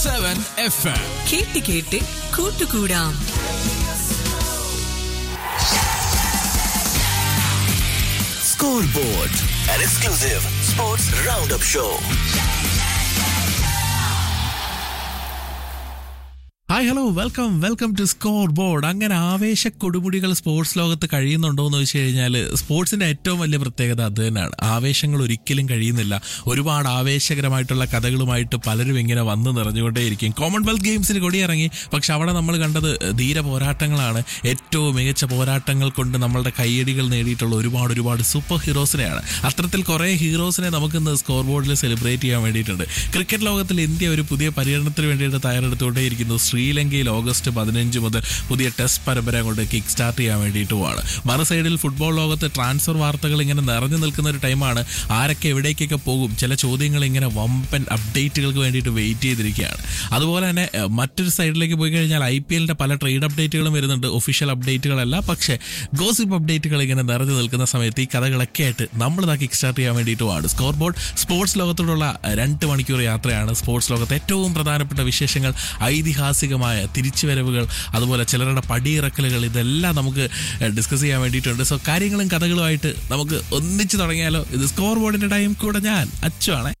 Seven F M കേട്ട് കേട്ട് കൂട്ടുകൂടാം Scoreboard, an exclusive sports roundup show. Hi hello welcome welcome to scoreboard അങ്ങനെ ആവേശ കൊടുമുടികൾ sports ലോകത്ത് കഴിയുന്നുണ്ടോ എന്ന് വെച്ച് കഴിഞ്ഞാൽ സ്പോർട്സിന്റെ ഏറ്റവും വലിയ പ്രത്യേകത അത് തന്നെയാണ് ആവേശങ്ങൾ ഒരിക്കലും കഴിയുന്നില്ല ഒരുപാട് ആവേശകരമായിട്ടുള്ള കഥകളുമായിട്ട് പലരും ഇങ്ങനെ വന്ന് നിറഞ്ഞുകൊണ്ടേയിരിക്കും കോമൺവെൽത്ത് ഗെയിംസിന് കൊടിയിറങ്ങി പക്ഷെ അവിടെ നമ്മൾ കണ്ടത് ധീര പോരാട്ടങ്ങളാണ് ഏറ്റവും മികച്ച പോരാട്ടങ്ങൾ കൊണ്ട് നമ്മളുടെ കയ്യടികൾ നേടിയിട്ടുള്ള ഒരുപാട് ഒരുപാട് സൂപ്പർ ഹീറോസിനെയാണ് അത്തരത്തിൽ കുറേ ഹീറോസിനെ നമുക്കിന്ന് സ്കോർ ബോർഡിൽ സെലിബ്രേറ്റ് ചെയ്യാൻ വേണ്ടിയിട്ടുണ്ട് ക്രിക്കറ്റ് ലോകത്തിൽ ഇന്ത്യ ഒരു പുതിയ പര്യടനത്തിന് വേണ്ടിയിട്ട് തയ്യാറെടുത്തുകൊണ്ടേയിരിക്കുന്നു ശ്രീലങ്കയിൽ ഓഗസ്റ്റ് പതിനഞ്ച് മുതൽ പുതിയ ടെസ്റ്റ് പരമ്പര കൊണ്ട് കിക്ക് സ്റ്റാർട്ട് ചെയ്യാൻ വേണ്ടിയിട്ടുമാണ് മറു സൈഡിൽ ഫുട്ബോൾ ലോകത്ത് ട്രാൻസ്ഫർ വാർത്തകൾ ഇങ്ങനെ നിറഞ്ഞു നിൽക്കുന്ന ഒരു ടൈമാണ് ആരൊക്കെ എവിടേക്കൊക്കെ പോകും ചില ചോദ്യങ്ങൾ ഇങ്ങനെ വമ്പൻ അപ്ഡേറ്റുകൾക്ക് വേണ്ടിയിട്ട് വെയിറ്റ് ചെയ്തിരിക്കുകയാണ് അതുപോലെ തന്നെ ഏഹ്, മറ്റൊരു സൈഡിലേക്ക് പോയി കഴിഞ്ഞാൽ ഐ പി എല്ലിന്റെ പല ട്രേഡ് അപ്ഡേറ്റുകളും വരുന്നുണ്ട് ഒഫീഷ്യൽ അപ്ഡേറ്റുകളല്ല പക്ഷേ ഗോസിപ്പ് അപ്ഡേറ്റുകൾ ഇങ്ങനെ നിറഞ്ഞു നിൽക്കുന്ന സമയത്ത് ഈ കഥകളൊക്കെ ആയിട്ട് നമ്മൾ ഇതാ കിക്ക് സ്റ്റാർട്ട് ചെയ്യാൻ വേണ്ടിയിട്ടുമാണ് സ്കോർ ബോർഡ് സ്പോർട്സ് ലോകത്തോടുള്ള രണ്ട് മണിക്കൂർ യാത്രയാണ് സ്പോർട്സ് ലോകത്തെ ഏറ്റവും പ്രധാനപ്പെട്ട വിശേഷങ്ങൾ ഐതിഹാസികമായ തിരിച്ചുവരവുകൾ അതുപോലെ ചിലരുടെ പടിയിറക്കലുകൾ ഇതെല്ലാം നമുക്ക് ഡിസ്കസ് ചെയ്യാൻ വേണ്ടിയിട്ടുണ്ട് സോ കാര്യങ്ങളും കഥകളുമായിട്ട് നമുക്ക് ഒന്നിച്ച് തുടങ്ങിയാലോ ഇത് സ്കോർ ബോർഡിന്റെ ടൈം കൂടെ ഞാൻ അച്ചു ആണേ